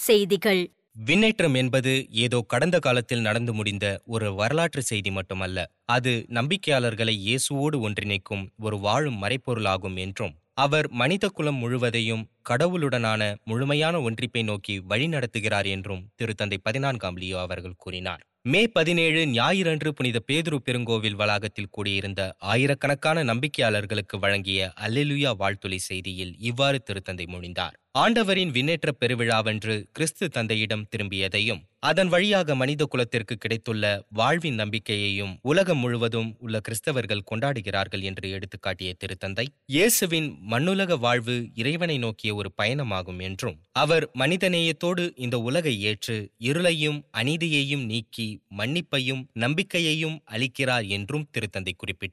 செய்திகள் விண்ணேற்றம் என்பது ஏதோ கடந்த காலத்தில் நடந்து முடிந்த ஒரு வரலாற்று செய்தி மட்டுமல்ல அது நம்பிக்கையாளர்களை இயேசுவோடு ஒன்றிணைக்கும் ஒரு வாழும் மறைப்பொருளாகும் என்றும் அவர் மனித குலம் முழுவதையும் கடவுளுடனான முழுமையான ஒன்றிப்பை நோக்கி வழிநடத்துகிறார் என்றும் திருத்தந்தை பதினான்காம் லியோ அவர்கள் கூறினார் மே பதினேழு ஞாயிறன்று புனித பேதுரு பெருங்கோவில் வளாகத்தில் கூடியிருந்த ஆயிரக்கணக்கான நம்பிக்கையாளர்களுக்கு வழங்கிய அல்லேலுயா வாழ்த்துளை செய்தியில் இவ்வாறு திருத்தந்தை மொழிந்தார் ஆண்டவரின் விண்ணேற்ற பெருவிழாவன்று கிறிஸ்து தந்தையிடம் திரும்பியதையும் அதன் வழியாக மனித குலத்திற்கு கிடைத்துள்ள வாழ்வின் நம்பிக்கையையும் உலகம் முழுவதும் உள்ள கிறிஸ்தவர்கள் கொண்டாடுகிறார்கள் என்று எடுத்துக்காட்டிய திருத்தந்தை இயேசுவின் மண்ணுலக வாழ்வு இறைவனை நோக்கிய ஒரு பயணமாகும் என்றும் அவர் மனிதநேயத்தோடு இந்த உலகை ஏற்று இருளையும் அநீதியையும் நீக்கி மன்னிப்பையும் நம்பிக்கையையும் அளிக்கிறார் என்றும் திருத்தந்தை குறிப்பிட்டார்